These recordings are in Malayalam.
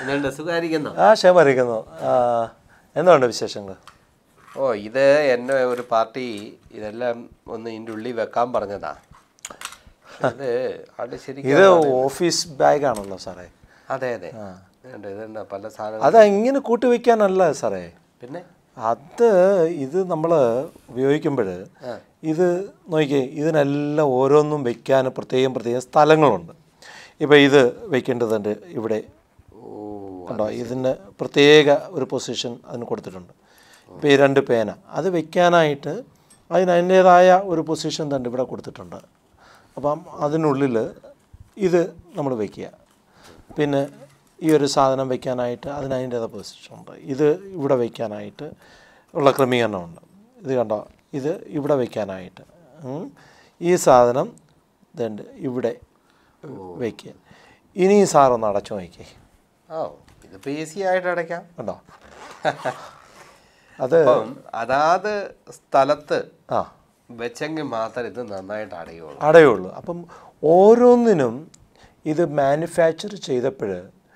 എന്തുണ്ട് സുഖമായിരിക്കുന്നോ ആ ക്ഷേമറിയിക്കുന്നു എന്തുണ്ട് വിശേഷങ്ങൾ ഓ ഇത് എന്നെ ഒരു പാർട്ടി ഇതെല്ലാം ഒന്ന് ഇതിൻ്റെ ഉള്ളിൽ വെക്കാൻ പറഞ്ഞതാ ഇത് അത് ശരിക്കും ഇത് ഓഫീസ് ബാഗാണല്ലോ സാറേ അതെ അതെ ഉണ്ട്, ഇതുണ്ട് പല സാധനങ്ങൾ അത് ഇങ്ങനെ കൂട്ടി വയ്ക്കാനല്ല സാറേ പിന്നെ അത് ഇത് നമ്മൾ ഉപയോഗിക്കുമ്പോൾ ഇത് നോക്കിയേ ഇതിനെല്ലാം ഓരോന്നും വെക്കാൻ പ്രത്യേകം പ്രത്യേകം സ്ഥലങ്ങളുണ്ട് ഇപ്പോൾ ഇത് വെക്കേണ്ടതുണ്ട് ഇവിടെ ഓ കണ്ടോ ഇതിന് പ്രത്യേക ഒരു പൊസിഷൻ അതിന് കൊടുത്തിട്ടുണ്ട് ഇപ്പോൾ ഈ രണ്ട് പേന അത് വെക്കാനായിട്ട് അതിന് അതിൻ്റേതായ ഒരു പൊസിഷൻ തന്നെ ഇവിടെ കൊടുത്തിട്ടുണ്ട് അപ്പം അതിനുള്ളിൽ ഇത് നമ്മൾ വയ്ക്കുക പിന്നെ ഈ ഒരു സാധനം വെക്കാനായിട്ട് അതിന് അതിൻ്റേതായ പൊസിഷൻ ഉണ്ട് ഇത് ഇവിടെ വയ്ക്കാനായിട്ട് ഉള്ള ക്രമീകരണമുണ്ട് ഇത് കണ്ടോ ഇത് ഇവിടെ വയ്ക്കാനായിട്ട് ഉം. ഈ സാധനം ഇതുണ്ട് ഇവിടെ വയ്ക്കുക ഇനി ഈ സാറൊന്ന് അടച്ചു നോക്കിയേ ഓ ഇതിപ്പോൾ ഈസി ആയിട്ട് അടയ്ക്കാം കണ്ടോ അത് അപ്പം അതാത് സ്ഥലത്ത് ആ വെച്ചെങ്കിൽ മാത്രം ഇത് നന്നായിട്ട് അടയുള്ളൂ അടയുള്ളൂ അപ്പം ഓരോന്നിനും ഇത് മാനുഫാക്ചർ ചെയ്തപ്പോൾ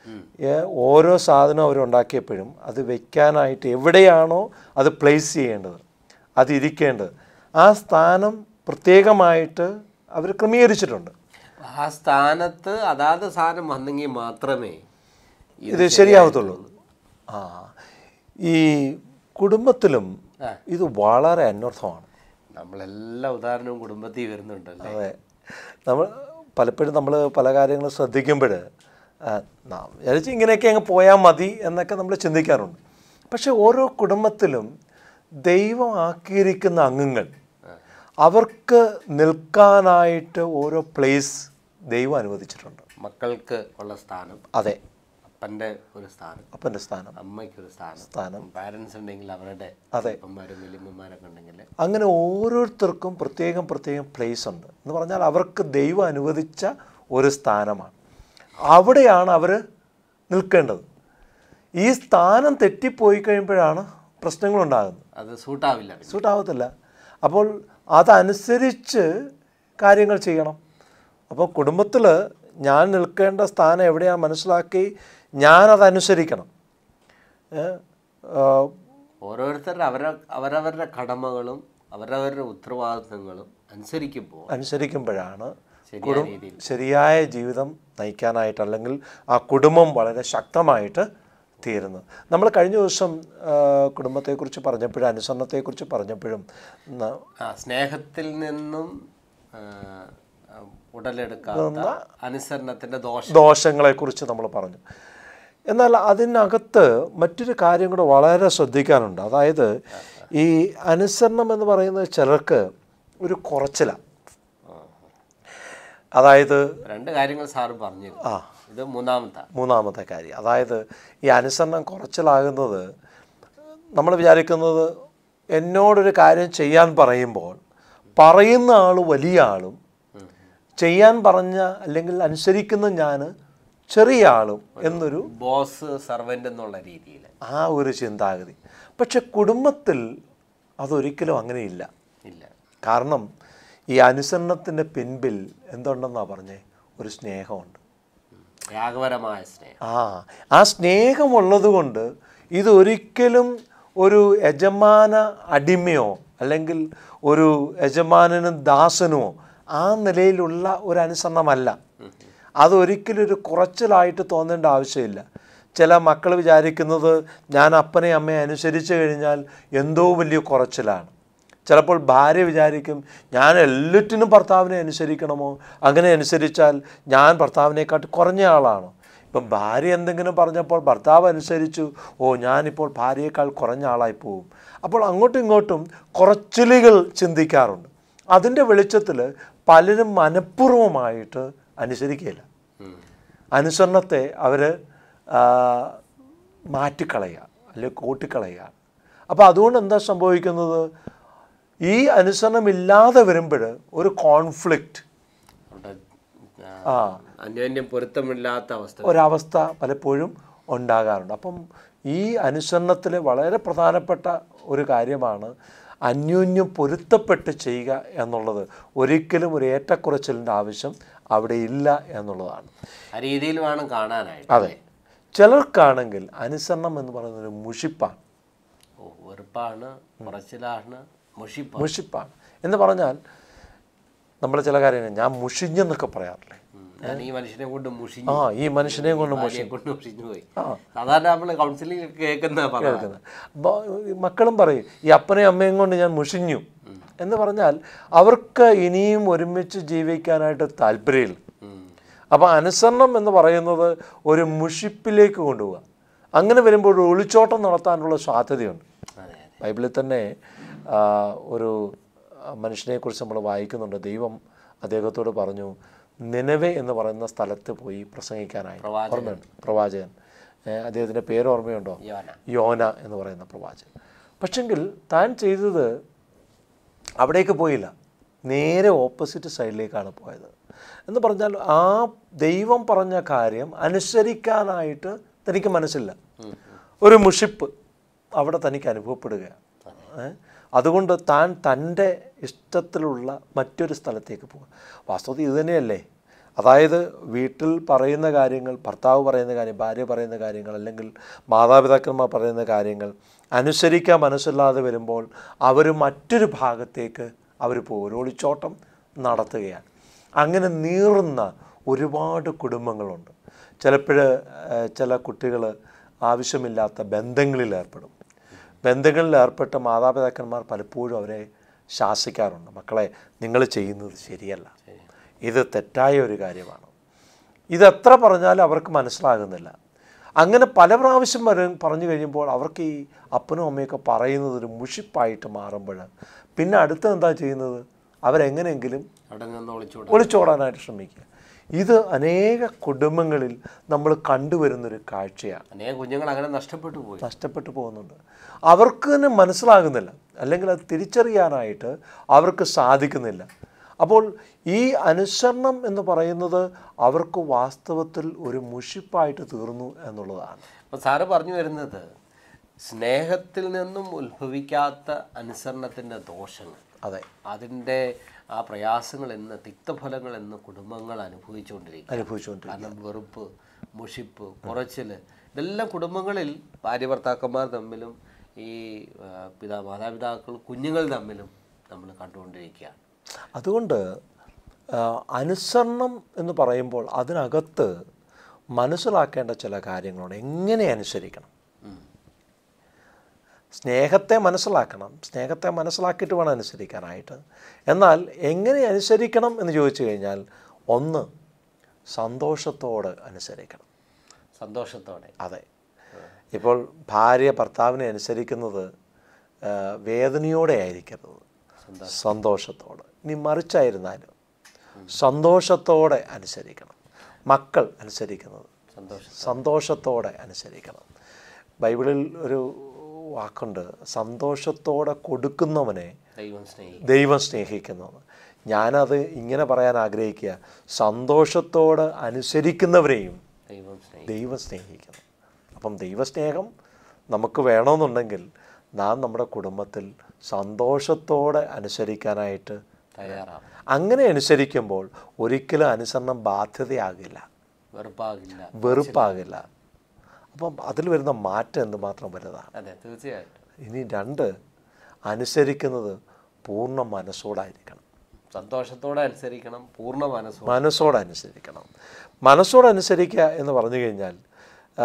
ഓരോ സാധനം അവരുണ്ടാക്കിയപ്പോഴും അത് വെക്കാനായിട്ട് എവിടെയാണോ അത് പ്ലേസ് ചെയ്യേണ്ടത് അത് ഇരിക്കേണ്ടത് ആ സ്ഥാനം പ്രത്യേകമായിട്ട് അവർ ക്രമീകരിച്ചിട്ടുണ്ട് ആ സ്ഥാനത്ത് അതാത് സാധനം വന്നെങ്കിൽ മാത്രമേ ഇത് ശരിയാവത്തുള്ളൂ ആ ഈ കുടുംബത്തിലും ആ. ഇത് വളരെ അന്വർത്ഥമാണ് നമ്മളെല്ലാ ഉദാഹരണവും കുടുംബത്തിൽ വരുന്നുണ്ടല്ലേ അതെ നമ്മൾ പലപ്പോഴും നമ്മൾ പല കാര്യങ്ങളും ശ്രദ്ധിക്കുമ്പോൾ വിചാരിച്ച് ഇങ്ങനെയൊക്കെ അങ്ങ് പോയാൽ മതി എന്നൊക്കെ നമ്മൾ ചിന്തിക്കാറുണ്ട് പക്ഷെ ഓരോ കുടുംബത്തിലും ദൈവം ആക്കിയിരിക്കുന്ന അംഗങ്ങൾ അവർക്ക് നിൽക്കാനായിട്ട് ഓരോ പ്ലേസ് ദൈവം അനുവദിച്ചിട്ടുണ്ട് മക്കൾക്ക് ഉള്ള സ്ഥാനം അതെ അപ്പൻ്റെ ഒരു സ്ഥാനം അപ്പൻ്റെ സ്ഥാനം അമ്മയ്ക്കൊരു സ്ഥാനം സ്ഥാനം പാരൻസ് ഉണ്ടെങ്കിൽ അവരുടെ അതെ. അമ്മമാരും വലിയമ്മമാരൊക്കെ ഉണ്ടെങ്കിൽ അങ്ങനെ ഓരോരുത്തർക്കും പ്രത്യേകം പ്രത്യേകം പ്ലേസ് ഉണ്ട് എന്ന് പറഞ്ഞാൽ അവർക്ക് ദൈവം അനുവദിച്ച ഒരു സ്ഥാനമാണ് അവിടെയാണ് അവർ നിൽക്കേണ്ടത് ഈ സ്ഥാനം തെറ്റിപ്പോയി കഴിയുമ്പോഴാണ് പ്രശ്നങ്ങളുണ്ടാകുന്നത് അത് സൂട്ടാവില്ല പിന്നെ. സൂട്ടാവത്തില്ല അപ്പോൾ അതനുസരിച്ച് കാര്യങ്ങൾ ചെയ്യണം അപ്പോൾ കുടുംബത്തിൽ ഞാൻ നിൽക്കേണ്ട സ്ഥാനം എവിടെയാണ് മനസ്സിലാക്കി ഞാനതനുസരിക്കണം ഏ, ആ, ഓരോരുത്തരുടെ അവര അവരവരുടെ കടമകളും അവരവരുടെ ഉത്തരവാദിത്തങ്ങളും അനുസരിക്കുമ്പോൾ അനുസരിക്കുമ്പോഴാണ് ശരിയായ രീതിയിൽ ശരിയായ ജീവിതം നയിക്കാനായിട്ട് അല്ലെങ്കിൽ ആ കുടുംബം വളരെ ശക്തമായിട്ട് തീരുന്നത് നമ്മൾ കഴിഞ്ഞ ദിവസം ആ, കുടുംബത്തെക്കുറിച്ച് പറഞ്ഞപ്പോഴും അനുസരണത്തെക്കുറിച്ച് പറഞ്ഞപ്പോഴും ന- ആ സ്നേഹത്തിൽ നിന്നും ആ, ആ, ഉടലെടുക്കാത്ത അനുസരണത്തിന്റെ ദോഷം ദോഷങ്ങളെക്കുറിച്ച് നമ്മൾ പറഞ്ഞു എന്നാൽ അതിനകത്ത് മറ്റൊരു കാര്യം കൂടെ വളരെ ശ്രദ്ധിക്കാനുണ്ട് അതായത് ഈ അനുസരണം എന്ന് പറയുന്നത് ചിലർക്ക് ഒരു കുറച്ചിലാണ് അതായത് രണ്ട് കാര്യങ്ങൾ സാറ് പറഞ്ഞിരുന്നു ആ ഇത് മൂന്നാമത്തെ മൂന്നാമത്തെ കാര്യം അതായത് ഈ അനുസരണം കുറച്ചിലാകുന്നത് നമ്മൾ വിചാരിക്കുന്നത് എന്നോടൊരു കാര്യം ചെയ്യാൻ പറയുമ്പോൾ പറയുന്ന ആൾ വലിയ ആളും ചെയ്യാൻ പറഞ്ഞ അല്ലെങ്കിൽ അനുസരിക്കുന്ന ഞാൻ ചെറിയ ആളും എന്നൊരു ബോസ് സർവൻ്റ് എന്നുള്ള രീതിയിൽ ആ ഒരു ചിന്താഗതി പക്ഷെ കുടുംബത്തിൽ അതൊരിക്കലും അങ്ങനെയില്ല ഇല്ല കാരണം ഈ അനുസരണത്തിൻ്റെ പിൻപിൽ എന്തുണ്ടെന്നാണ് പറഞ്ഞേ ഒരു സ്നേഹമുണ്ട് ത്യാഗപരമായ സ്നേഹം ആ ആ സ്നേഹമുള്ളത് കൊണ്ട് ഇതൊരിക്കലും ഒരു യജമാന അടിമയോ അല്ലെങ്കിൽ ഒരു യജമാനനും ദാസനുമോ ആ നിലയിലുള്ള ഒരു അനുസരണമല്ല അതൊരിക്കലും ഒരു കുറച്ചിലായിട്ട് തോന്നേണ്ട ആവശ്യമില്ല ചില മക്കൾ വിചാരിക്കുന്നത് ഞാൻ അപ്പനെ അമ്മയെ അനുസരിച്ച് കഴിഞ്ഞാൽ എന്തോ വലിയ കുറച്ചിലാണ് ചിലപ്പോൾ ഭാര്യ വിചാരിക്കും ഞാൻ എല്ലാറ്റിനും ഭർത്താവിനെ അനുസരിക്കണമോ അങ്ങനെ അനുസരിച്ചാൽ ഞാൻ ഭർത്താവിനെക്കാട്ട് കുറഞ്ഞ ആളാണോ ഇപ്പം ഭാര്യ എന്തെങ്കിലും പറഞ്ഞപ്പോൾ ഭർത്താവ് അനുസരിച്ചു ഓ ഞാനിപ്പോൾ ഭാര്യയേക്കാൾ കുറഞ്ഞ ആളായി പോകും അപ്പോൾ അങ്ങോട്ടും ഇങ്ങോട്ടും കുറച്ചിലുകൾ ചിന്തിക്കാറുണ്ട് അതിൻ്റെ വെളിച്ചത്തിൽ പലരും മനഃപൂർവ്വമായിട്ട് അനുസരിക്കുകയില്ല അനുസരണത്തെ അവർ മാറ്റിക്കളയുക അല്ലെങ്കിൽ കൂട്ടിക്കളയുക അപ്പോൾ അതുകൊണ്ട് എന്താ സംഭവിക്കുന്നത് ഈ അനുസരണമില്ലാതെ വരുമ്പോൾ ഒരു കോൺഫ്ലിക്റ്റ് അവിടെ ആ അന്യോന്യം പൊരുത്തമില്ലാത്ത അവസ്ഥ ഒരവസ്ഥ പലപ്പോഴും ഉണ്ടാകാറുണ്ട് അപ്പം ഈ അനുസരണത്തിൽ വളരെ പ്രധാനപ്പെട്ട ഒരു കാര്യമാണ് അന്യോന്യം പൊരുത്തപ്പെട്ട് ചെയ്യുക എന്നുള്ളത് ഒരിക്കലും ഒരു ഏറ്റക്കുറച്ചിലിൻ്റെ ആവശ്യം അവിടെ ഇല്ല എന്നുള്ളതാണ് ആ രീതിയിൽ വേണം കാണാനായിട്ട് അതെ ചിലർക്കാണെങ്കിൽ അനുസരണം എന്ന് പറയുന്നത് ഒരു മുഷിപ്പാണ് ഓ വെറുപ്പാണ് കുറച്ചിലാണ് മുഷിപ്പ് മുഷിപ്പാണ് എന്ന് പറഞ്ഞാൽ നമ്മൾ ചില കാര്യങ്ങൾ ഞാൻ മുഷിഞ്ഞെന്നൊക്കെ പറയാറില്ലേ ഉം. ഞാൻ ഈ മനുഷ്യനെ കൊണ്ട് മുഷിഞ്ഞു ആ ഈ മനുഷ്യനെ കൊണ്ട് ഭാര്യയെ കൊണ്ട് മുഷിഞ്ഞു പോയി സാധാരണ നമ്മൾ കൗൺസിലിംഗ് ഒക്കെ കേൾക്കുന്ന പറയുന്നത് ബ- മക്കളും പറയും ഈ അപ്പനെയും അമ്മയും കൊണ്ട് ഞാൻ മുഷിഞ്ഞു എന്ന് പറഞ്ഞാൽ അവർക്ക് ഇനിയും ഒരുമിച്ച് ജീവിക്കാനായിട്ട് താല്പര്യമില്ല അപ്പോൾ അനുസരണം എന്ന് പറയുന്നത് ഒരു മുഷിപ്പിലേക്ക് കൊണ്ടുപോവുക അങ്ങനെ വരുമ്പോൾ ഒരു ഒളിച്ചോട്ടം നടത്താനുള്ള സാധ്യതയുണ്ട് അതെ അതെ ബൈബിളിൽ തന്നെ ആ, ഒരു മനുഷ്യനെക്കുറിച്ച് നമ്മൾ വായിക്കുന്നുണ്ട് ദൈവം അദ്ദേഹത്തോട് പറഞ്ഞു നിലവെ എന്ന് പറയുന്ന സ്ഥലത്ത് പോയി പ്രസംഗിക്കാനായി പ്രവാചകൻ. ഓർമ്മയുണ്ട് പ്രവാചകൻ ഏ, അദ്ദേഹത്തിൻ്റെ പേര് ഓർമ്മയുണ്ടോ യോന യോന എന്ന് പറയുന്ന പ്രവാചകൻ പക്ഷെങ്കിൽ താൻ ചെയ്തത് അവിടേക്ക് പോയില്ല നേരെ ഓപ്പോസിറ്റ് സൈഡിലേക്കാണ് പോയത് എന്ന് പറഞ്ഞാൽ ആ ദൈവം പറഞ്ഞ കാര്യം അനുസരിക്കാനായിട്ട് തനിക്ക് മനസ്സില്ല ഒരു മുഷിപ്പ് അവിടെ തനിക്ക് അനുഭവപ്പെടുകയാണ് ഏ? അതുകൊണ്ട് താൻ തൻ്റെ ഇഷ്ടത്തിലുള്ള മറ്റൊരു സ്ഥലത്തേക്ക് പോകുക വാസ്തവത്തിൽ ഇത് തന്നെയല്ലേ അതായത് വീട്ടിൽ പറയുന്ന കാര്യങ്ങൾ ഭർത്താവ് പറയുന്ന കാര്യം ഭാര്യ പറയുന്ന കാര്യങ്ങൾ അല്ലെങ്കിൽ മാതാപിതാക്കന്മാർ പറയുന്ന കാര്യങ്ങൾ അനുസരിക്കാൻ മനസ്സില്ലാതെ വരുമ്പോൾ അവർ മറ്റൊരു ഭാഗത്തേക്ക് അവർ പോകും ഒരു ഒളിച്ചോട്ടം നടത്തുകയാണ് അങ്ങനെ നീറുന്ന ഒരുപാട് കുടുംബങ്ങളുണ്ട് ചിലപ്പോൾ ചില കുട്ടികൾ ആവശ്യമില്ലാത്ത ബന്ധങ്ങളിൽ ഏർപ്പെടും ബന്ധങ്ങളിൽ ഏർപ്പെട്ട മാതാപിതാക്കന്മാർ പലപ്പോഴും അവരെ ശാസിക്കാറുണ്ട് മക്കളെ നിങ്ങൾ ചെയ്യുന്നത് ശരിയല്ല ഇത് തെറ്റായ ഒരു കാര്യമാണ് ഇതെത്ര പറഞ്ഞാലും അവർക്ക് മനസ്സിലാകുന്നില്ല അങ്ങനെ പല പ്രാവശ്യം വരെ പറഞ്ഞു കഴിയുമ്പോൾ അവർക്ക് ഈ അപ്പനും അമ്മയൊക്കെ പറയുന്നത് ഒരു മുഷിപ്പായിട്ട് മാറുമ്പോൾ പിന്നെ അടുത്ത എന്താ ചെയ്യുന്നത് അവരെങ്ങനെയെങ്കിലും അവിടെ നിന്ന് ഒളിച്ചോടാം ഒളിച്ചോടാനായിട്ട് ശ്രമിക്കുക ഇത് അനേക കുടുംബങ്ങളിൽ നമ്മൾ കണ്ടുവരുന്നൊരു കാഴ്ചയാണ് അനേക കുഞ്ഞുങ്ങൾ അങ്ങനെ നഷ്ടപ്പെട്ടു പോയി നഷ്ടപ്പെട്ടു പോകുന്നുണ്ട് അവർക്ക് തന്നെ മനസ്സിലാകുന്നില്ല അല്ലെങ്കിൽ അത് തിരിച്ചറിയാനായിട്ട് അവർക്ക് സാധിക്കുന്നില്ല അപ്പോൾ ഈ അനുസരണം എന്ന് പറയുന്നത് അവർക്ക് വാസ്തവത്തിൽ ഒരു മുഷിപ്പായിട്ട് തീർന്നു എന്നുള്ളതാണ് അപ്പോൾ സാറ് പറഞ്ഞു വരുന്നത് സ്നേഹത്തിൽ നിന്നും ഉത്ഭവിക്കാത്ത അനുസരണത്തിൻ്റെ ദോഷങ്ങൾ അതെ അതിൻ്റെ ആ പ്രയാസങ്ങൾ എന്ന് തിക്തഫലങ്ങൾ എന്ന് കുടുംബങ്ങൾ അനുഭവിച്ചുകൊണ്ടിരിക്കും അനുഭവിച്ചുകൊണ്ട് കാരണം വെറുപ്പ് മുഷിപ്പ് കുറച്ചിൽ ഇതെല്ലാം കുടുംബങ്ങളിൽ ഭാര്യ ഭർത്താക്കന്മാർ തമ്മിലും ഈ ആ, പിതാ മാതാപിതാക്കൾ കുഞ്ഞുങ്ങൾ തമ്മിലും നമ്മൾ കണ്ടുകൊണ്ടിരിക്കുകയാണ് അതുകൊണ്ട് ആ, അനുസരണം എന്ന് പറയുമ്പോൾ അതിനകത്ത് മനസ്സിലാക്കേണ്ട ചില കാര്യങ്ങളുണ്ട് എങ്ങനെ അനുസരിക്കണം ഉം. സ്നേഹത്തെ മനസ്സിലാക്കണം സ്നേഹത്തെ മനസ്സിലാക്കിയിട്ട് വേണം അനുസരിക്കാനായിട്ട് എന്നാൽ എങ്ങനെ അനുസരിക്കണം എന്ന് ചോദിച്ചു കഴിഞ്ഞാൽ ഒന്ന് സന്തോഷത്തോട് അനുസരിക്കണം സന്തോഷത്തോടെ അതെ ഇപ്പോൾ ഭാര്യ ഭർത്താവിനെ അനുസരിക്കുന്നത് ആ, വേദനയോടെ ആയിരിക്കരുത് സന്തോഷത്തോടെ ഇനി മറിച്ചായിരുന്നാലും സന്തോഷത്തോടെ അനുസരിക്കണം മക്കൾ അനുസരിക്കുന്നത് സന്തോഷം സന്തോഷത്തോടെ അനുസരിക്കണം ബൈബിളിൽ ഒരു വാക്കുണ്ട് സന്തോഷത്തോടെ കൊടുക്കുന്നവനെ ദൈവം സ്നേഹി ദൈവം സ്നേഹിക്കുന്നത് ഞാനത് ഇങ്ങനെ പറയാൻ ആഗ്രഹിക്കുക സന്തോഷത്തോടെ അനുസരിക്കുന്നവരെയും ദൈവം സ്നേഹി ദൈവം സ്നേഹിക്കുന്നു അപ്പം ദൈവസ്നേഹം നമുക്ക് വേണമെന്നുണ്ടെങ്കിൽ നാം നമ്മുടെ കുടുംബത്തിൽ സന്തോഷത്തോടെ അനുസരിക്കാനായിട്ട് തയ്യാറാവും അങ്ങനെ അനുസരിക്കുമ്പോൾ ഒരിക്കലും അനുസരണം ബാധ്യതയാകില്ല വെറുപ്പാകില്ല വെറുപ്പാകില്ല അപ്പം അതിൽ വരുന്ന മാറ്റം എന്തുമാത്രം വലുതാണ് അതെ തീർച്ചയായിട്ടും ഇനി രണ്ട് അനുസരിക്കുന്നത് പൂർണ്ണ മനസ്സോടായിരിക്കണം സന്തോഷത്തോടെ അനുസരിക്കണം പൂർണ്ണ മനസ്സോടെ മനസ്സോടെ അനുസരിക്കണം മനസ്സോടെ അനുസരിക്കുക എന്ന് പറഞ്ഞു കഴിഞ്ഞാൽ ആ,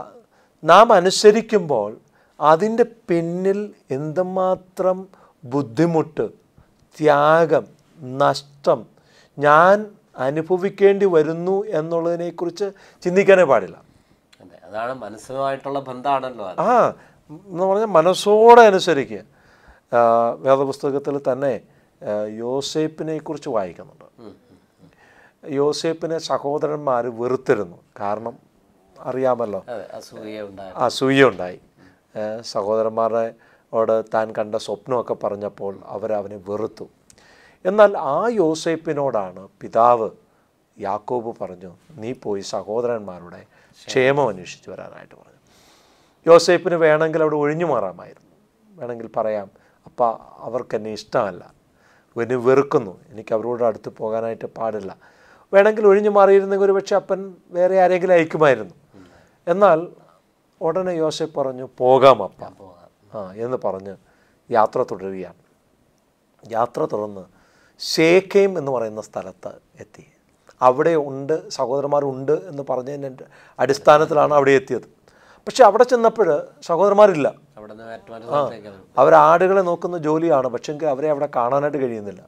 നാം അനുസരിക്കുമ്പോൾ അതിൻ്റെ പിന്നിൽ എന്തുമാത്രം ബുദ്ധിമുട്ട് ത്യാഗം നഷ്ടം ഞാൻ അനുഭവിക്കേണ്ടി വരുന്നു എന്നുള്ളതിനെക്കുറിച്ച് ചിന്തിക്കാനേ പാടില്ല അതെ അതാണ് മനസ്സുമായിട്ടുള്ള ബന്ധമാണല്ലോ അത് ആ എന്ന് പറഞ്ഞാൽ മനസ്സോടെ അനുസരിക്കുക ആ, വേദപുസ്തകത്തിൽ തന്നെ ആ, യോസേപ്പിനെ കുറിച്ച് വായിക്കുന്നുണ്ട് ഉം, ഉം, ഉം. യോസേപ്പിനെ സഹോദരന്മാർ വെറുത്തിരുന്നു കാരണം അറിയാമല്ലോ അതെ അസൂയ ഉണ്ടായി അസൂയ ഉണ്ടായി ഏ, സഹോദരന്മാരുടെ ഓട് താൻ കണ്ട സ്വപ്നമൊക്കെ പറഞ്ഞപ്പോൾ അവരവനെ വെറുത്തു എന്നാൽ ആ യോസേപ്പിനോടാണ് പിതാവ് യാക്കോബ് പറഞ്ഞു നീ പോയി സഹോദരന്മാരുടെ ക്ഷേമം അന്വേഷിച്ച് വരാനായിട്ട് പറഞ്ഞു യോസേപ്പിന് വേണമെങ്കിൽ അവിടെ ഒഴിഞ്ഞു മാറാമായിരുന്നു വേണമെങ്കിൽ പറയാം അപ്പ അവർക്ക് എന്നെ ഇഷ്ടമല്ല എന്നെ വെറുക്കുന്നു എനിക്ക് അവരോട് അടുത്ത് പോകാനായിട്ട് പാടില്ല വേണമെങ്കിൽ ഒഴിഞ്ഞു മാറിയിരുന്നെങ്കിൽ ഒരു പക്ഷേ അപ്പൻ വേറെ ആരെങ്കിലും അയക്കുമായിരുന്നു എന്നാൽ ഉടനെ യോസഫ് പറഞ്ഞു പോകാം അപ്പ പോകാം ആ എന്ന് പറഞ്ഞ് യാത്ര തുടരുകയാണ് യാത്ര തുടർന്ന് ഷേഖേം എന്ന് പറയുന്ന സ്ഥലത്ത് എത്തി അവിടെ ഉണ്ട് സഹോദരന്മാരുണ്ട് എന്ന് പറഞ്ഞതിൻ്റെ അടിസ്ഥാനത്തിലാണ് അവിടെ എത്തിയത് പക്ഷെ അവിടെ ചെന്നപ്പോൾ സഹോദരന്മാരില്ല അവിടെ നിന്ന് മറ്റു സ്ഥലത്തേക്ക് അവർ അവർ ആടുകളെ നോക്കുന്ന ജോലിയാണ് പക്ഷെങ്കിൽ അവരെ അവിടെ കാണാനായിട്ട് കഴിയുന്നില്ല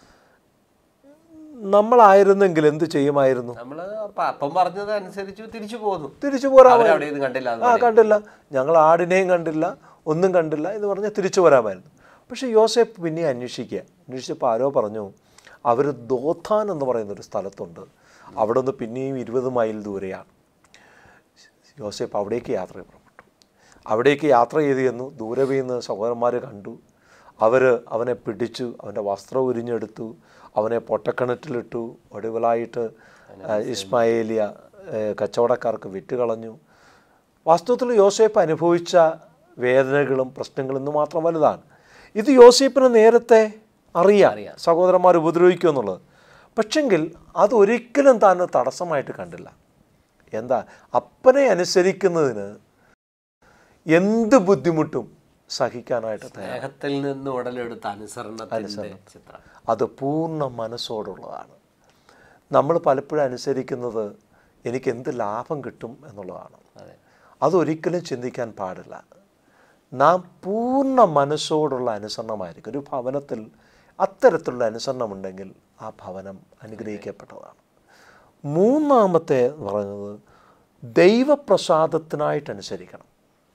നമ്മളായിരുന്നെങ്കിൽ എന്ത് ചെയ്യുമായിരുന്നു നമ്മള് അപ്പ- അപ്പം പറഞ്ഞത് അനുസരിച്ച് തിരിച്ചു പോന്നു തിരിച്ചു പോരാ അവരവിടെ ഇത് കണ്ടില്ല അത് ആ കണ്ടില്ല ഞങ്ങൾ ആടിനെയും കണ്ടില്ല ഒന്നും കണ്ടില്ല എന്ന് പറഞ്ഞ് തിരിച്ചു വരാമായിരുന്നു പക്ഷേ യോസേഫ് പിന്നെ അന്വേഷിക്കുക അന്വേഷിച്ചപ്പോൾ ആരോ പറഞ്ഞു അവർ ദോത്താൻ എന്ന് പറയുന്ന ഒരു സ്ഥലത്തുണ്ട് അവിടെ നിന്ന് പിന്നെയും ഇരുപത് മൈൽ ദൂരെയാണ് യോസേഫ് അവിടേക്ക് യാത്ര പുറപ്പെട്ടു അവിടേക്ക് യാത്ര ചെയ്ത് ചെന്നു ദൂരെ നിന്ന് സഹോദരന്മാർ കണ്ടു അവർ അവനെ പിടിച്ചു അവൻ്റെ വസ്ത്രം ഉരിഞ്ഞെടുത്തു അവനെ പൊട്ടക്കിണറ്റിലിട്ടു ഒടുവിലായിട്ട് ആ, ഇസ്മായേലിയ ഏ, കച്ചവടക്കാർക്ക് വിറ്റുകളഞ്ഞു വാസ്തവത്തിൽ യോസേപ്പ് അനുഭവിച്ച വേദനകളും പ്രശ്നങ്ങളും ഇന്ന് മാത്രം വലുതാണ് ഇത് യോസേപ്പിന് നേരത്തെ അറിയാം സഹോദരന്മാർ ഉപദ്രവിക്കും എന്നുള്ളത് പക്ഷെങ്കിൽ അതൊരിക്കലും താൻ തടസ്സമായിട്ട് കണ്ടില്ല എന്താ അപ്പനെ അനുസരിക്കുന്നതിന് എന്ത് ബുദ്ധിമുട്ടും സഹിക്കാനായിട്ട് തയ്യാറാണ് സ്നേഹത്തിൽ നിന്ന് ഉടലെടുത്ത അനുസരണത്തിന്റെ ചിത്രം അത് പൂർണ്ണ മനസ്സോടുള്ളതാണ് നമ്മൾ പലപ്പോഴും അനുസരിക്കുന്നത് എനിക്ക് എന്ത് ലാഭം കിട്ടും എന്നുള്ളതാണ് അതെ അതൊരിക്കലും ചിന്തിക്കാൻ പാടില്ല നാം പൂർണ്ണ മനസ്സോടുള്ള അനുസരണമായിരിക്കും ഒരു ഭവനത്തിൽ അത്തരത്തിലുള്ള അനുസരണമുണ്ടെങ്കിൽ ആ ഭവനം അനുഗ്രഹിക്കപ്പെട്ടതാണ് മൂന്നാമത്തെ എന്ന് പറയുന്നത് ദൈവപ്രസാദത്തിനായിട്ട് അനുസരിക്കണം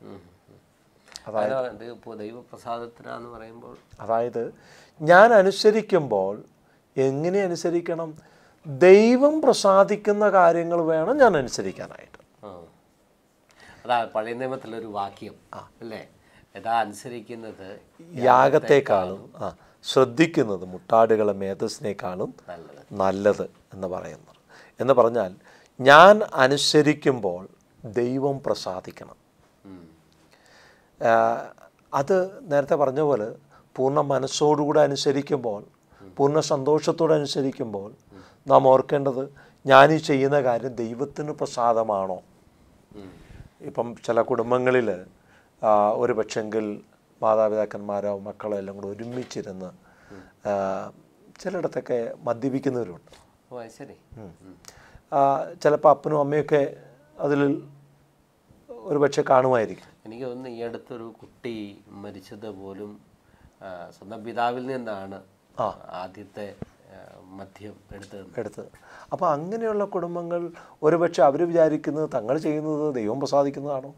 അതാണ് ഇത് ഇപ്പോൾ ദൈവപ്രസാദത്തിനാന്ന് പറയുമ്പോൾ അതായത് ഞാൻ അനുസരിക്കുമ്പോൾ എങ്ങനെ അനുസരിക്കണം ദൈവം പ്രസാദിക്കുന്ന കാര്യങ്ങൾ വേണം ഞാൻ അനുസരിക്കാനായിട്ട് ആ. അതാ പഴയ നിയമത്തിലൊരു വാക്യം അല്ലേ യഥാ അനുസരിക്കുന്നത് യാഗത്തെക്കാളും ആ ശ്രദ്ധിക്കുന്നത് മുട്ടാടുകളെ മേധസ്സിനേക്കാളും നല്ലത് നല്ലത് എന്ന് പറയുന്നത് എന്ന് പറഞ്ഞാൽ ഞാൻ അനുസരിക്കുമ്പോൾ ദൈവം പ്രസാദിക്കണം ഉം. ആ, അത് നേരത്തെ പറഞ്ഞ പോലെ പൂർണ്ണ മനസ്സോടുകൂടെ അനുസരിക്കുമ്പോൾ പൂർണ്ണ സന്തോഷത്തോടെ അനുസരിക്കുമ്പോൾ നാം ഓർക്കേണ്ടത് ഞാൻ ഈ ചെയ്യുന്ന കാര്യം ദൈവത്തിന് പ്രസാദമാണോ ഉം. ഇപ്പം ചില കുടുംബങ്ങളിൽ ഒരു പക്ഷെങ്കിൽ മാതാപിതാക്കന്മാരോ മക്കളോ എല്ലാം കൂടെ ഒരുമിച്ചിരുന്ന് ആ, ചിലയിടത്തൊക്കെ മദ്യപിക്കുന്നവരുണ്ട് ഓ അത് ശരി ഉം. ചിലപ്പോൾ അപ്പനും അമ്മയൊക്കെ അതിൽ ഒരു പക്ഷെ കാണുമായിരിക്കും എനിക്ക് തോന്നുന്നു ഈ അടുത്തൊരു കുട്ടി മരിച്ചത് പോലും ആ, സ്വന്തം പിതാവിൽ നിന്നാണ് ആദ്യത്തെ ആ, മദ്യം എടുത്തത് എടുത്ത് അപ്പോൾ അങ്ങനെയുള്ള കുടുംബങ്ങൾ ഒരുപക്ഷെ അവർ വിചാരിക്കുന്നത് തങ്ങൾ ചെയ്യുന്നത് ദൈവം പ്രസാദിക്കുന്നതാണോ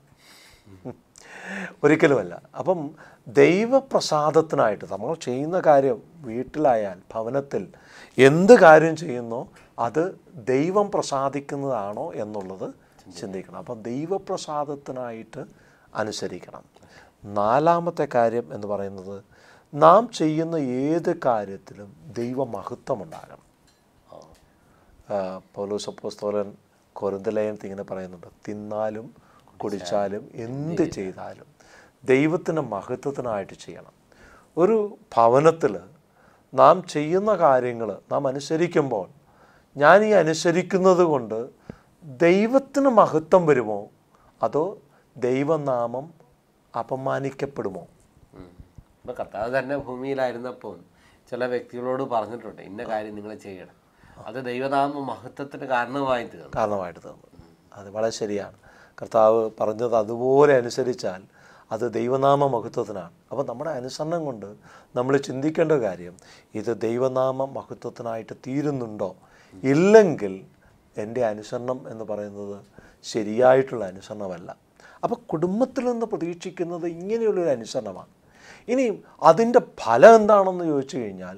ഒരിക്കലുമല്ല അപ്പം ദൈവപ്രസാദത്തിനായിട്ട് നമ്മൾ ചെയ്യുന്ന കാര്യം വീട്ടിലായാൽ ഭവനത്തിൽ എന്ത് കാര്യം ചെയ്യുന്നോ അത് ദൈവം പ്രസാദിക്കുന്നതാണോ എന്നുള്ളത് ചിന്തിക്കണം അപ്പം ദൈവപ്രസാദത്തിനായിട്ട് അനുസരിക്കണം നാലാമത്തെ കാര്യം എന്ന് പറയുന്നത് നാം ചെയ്യുന്ന ഏത് കാര്യത്തിലും ദൈവമഹത്വം ഉണ്ടാകണം ഓ. ആ, പൗലോസ് അപ്പോസ്തോലൻ കൊരിന്തലേനത്ത് ഇങ്ങനെ പറയുന്നുണ്ട് തിന്നാലും കുടിച്ചാലും എന്ത് ചെയ്താലും ദൈവത്തിൻ്റെ മഹത്വത്തിനായിട്ട് ചെയ്യണം ഒരു ഭവനത്തിൽ നാം ചെയ്യുന്ന കാര്യങ്ങൾ നാം അനുസരിക്കുമ്പോൾ ഞാൻ ഈ അനുസരിക്കുന്നത് കൊണ്ട് ദൈവത്തിന് മഹത്വം വരുമോ അതോ ദൈവനാമം അപമാനിക്കപ്പെടുമോ ഉം. ഇപ്പൊ കർത്താവ് തന്നെ ഭൂമിയിലായിരുന്നപ്പോൾ ചില വ്യക്തികളോട് പറഞ്ഞിട്ടുണ്ട് ഇന്ന കാര്യം നിങ്ങൾ ചെയ്യണം അത് ദൈവനാമ മഹത്വത്തിന് കാരണമായി തീർന്നു കാരണമായിട്ട് തീർന്നു അത് വളരെ ശരിയാണ് കർത്താവ് പറഞ്ഞത് അതുപോലെ അനുസരിച്ചാൽ അത് ദൈവനാമ മഹത്വത്തിനാണ് അപ്പോൾ നമ്മുടെ അനുസരണം കൊണ്ട് നമ്മൾ ചിന്തിക്കേണ്ട കാര്യം ഇത് ദൈവനാമ മഹത്വത്തിനായിട്ട് തീരുന്നുണ്ടോ ഇല്ലെങ്കിൽ എൻ്റെ അനുസരണം എന്ന് പറയുന്നത് ശരിയായിട്ടുള്ള അനുസരണമല്ല അപ്പോൾ കുടുംബത്തിൽ നിന്ന് പ്രതീക്ഷിക്കുന്നത് ഇങ്ങനെയുള്ളൊരു അനുസരണമാണ് ഇനി അതിൻ്റെ ഫലം എന്താണെന്ന് ചോദിച്ചു കഴിഞ്ഞാൽ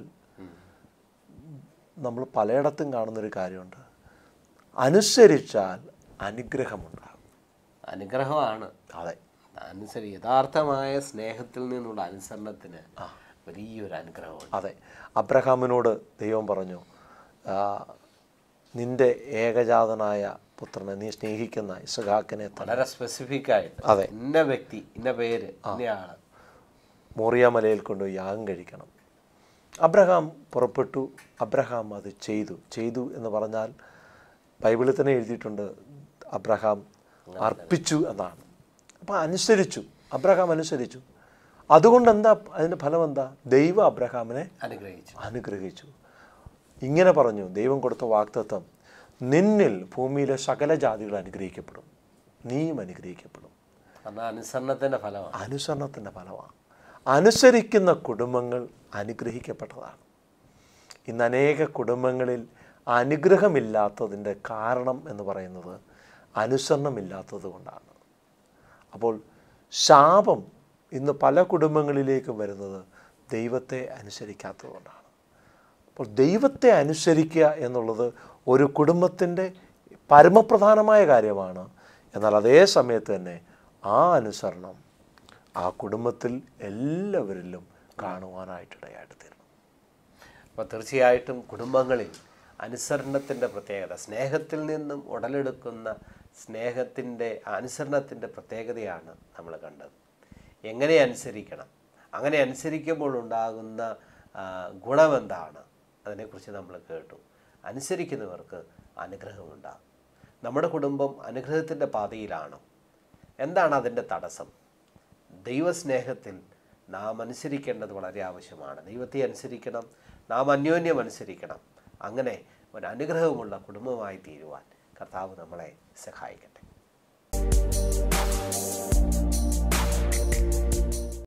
നമ്മൾ പലയിടത്തും കാണുന്നൊരു കാര്യമുണ്ട് അനുസരിച്ചാൽ അനുഗ്രഹമുണ്ടാകും അനുഗ്രഹമാണ് അതെ അനുസരി യഥാർത്ഥമായ സ്നേഹത്തിൽ നിന്നുള്ള അനുസരണത്തിന് വലിയൊരു അനുഗ്രഹമുണ്ട് അതെ അബ്രഹാമിനോട് ദൈവം പറഞ്ഞു ആ, നിന്റെ ഏകജാതനായ പുത്രനെ നീ സ്നേഹിക്കുന്ന ഇസഹാക്കിനെ തന്നെ വളരെ സ്പെസിഫിക് ആയിട്ട് അതെ. ഇന്ന വ്യക്തി ഇന്ന പേര് ഇന്നയാള് മോറിയ മലയിൽ കൊണ്ടുപോയി യാഗം കഴിക്കണം അബ്രഹാം പുറപ്പെട്ടു അബ്രഹാം അത് ചെയ്തു ചെയ്തു എന്ന് പറഞ്ഞാൽ ബൈബിളിൽ തന്നെ എഴുതിയിട്ടുണ്ട് അബ്രഹാം അർപ്പിച്ചു എന്നാണ് അപ്പോൾ അനുസരിച്ചു അബ്രഹാം അനുസരിച്ചു അതുകൊണ്ട് എന്താ അതിൻ്റെ ഫലം എന്താ ദൈവം അബ്രഹാമിനെ അനുഗ്രഹിച്ചു അനുഗ്രഹിച്ചു ഇങ്ങനെ പറഞ്ഞു ദൈവം കൊടുത്ത വാക്തത്വം നിന്നിൽ ഭൂമിയിലെ സകല ജാതികൾ അനുഗ്രഹിക്കപ്പെടും നീയും അനുഗ്രഹിക്കപ്പെടും പറഞ്ഞാൽ അനുസരണത്തിന്റെ ഫലമാണ് അനുസരണത്തിൻ്റെ ഫലമാണ് അനുസരിക്കുന്ന കുടുംബങ്ങൾ അനുഗ്രഹിക്കപ്പെട്ടതാണ് ഇന്ന് അനേക കുടുംബങ്ങളിൽ അനുഗ്രഹമില്ലാത്തതിൻ്റെ കാരണം എന്ന് പറയുന്നത് അനുസരണമില്ലാത്തത് കൊണ്ടാണ് അപ്പോൾ ശാപം ഇന്ന് പല കുടുംബങ്ങളിലേക്കും വരുന്നത് ദൈവത്തെ അനുസരിക്കാത്തത് കൊണ്ടാണ് അപ്പോൾ ദൈവത്തെ അനുസരിക്കുക എന്നുള്ളത് ഒരു കുടുംബത്തിൻ്റെ പരമപ്രധാനമായ കാര്യമാണ് എന്നാൽ അതേ സമയത്ത് തന്നെ ആ അനുസരണം ആ കുടുംബത്തിൽ എല്ലാവരിലും കാണുവാനായിട്ടിടയായിട്ട് തീരണം അപ്പോൾ തീർച്ചയായിട്ടും കുടുംബങ്ങളിൽ അനുസരണത്തിൻ്റെ പ്രത്യേകത സ്നേഹത്തിൽ നിന്നും ഉടലെടുക്കുന്ന സ്നേഹത്തിൻ്റെ അനുസരണത്തിൻ്റെ പ്രത്യേകതയാണ് നമ്മൾ കണ്ടത് എങ്ങനെ അനുസരിക്കണം അങ്ങനെ അനുസരിക്കുമ്പോൾ ഉണ്ടാകുന്ന ആ, ഗുണമെന്താണ് അതിനെക്കുറിച്ച് നമ്മൾ കേട്ടു അനുസരിക്കുന്നവർക്ക് അനുഗ്രഹമുണ്ടാകും നമ്മുടെ കുടുംബം അനുഗ്രഹത്തിൻ്റെ പാതയിലാണോ എന്താണ് അതിൻ്റെ തടസ്സം ദൈവസ്നേഹത്തിൽ നാം അനുസരിക്കേണ്ടത് വളരെ ആവശ്യമാണ് ദൈവത്തെ അനുസരിക്കണം നാം അന്യോന്യം അനുസരിക്കണം അങ്ങനെ ഒരു അനുഗ്രഹമുള്ള കുടുംബമായി തീരുവാൻ കർത്താവ് നമ്മളെ സഹായിക്കട്ടെ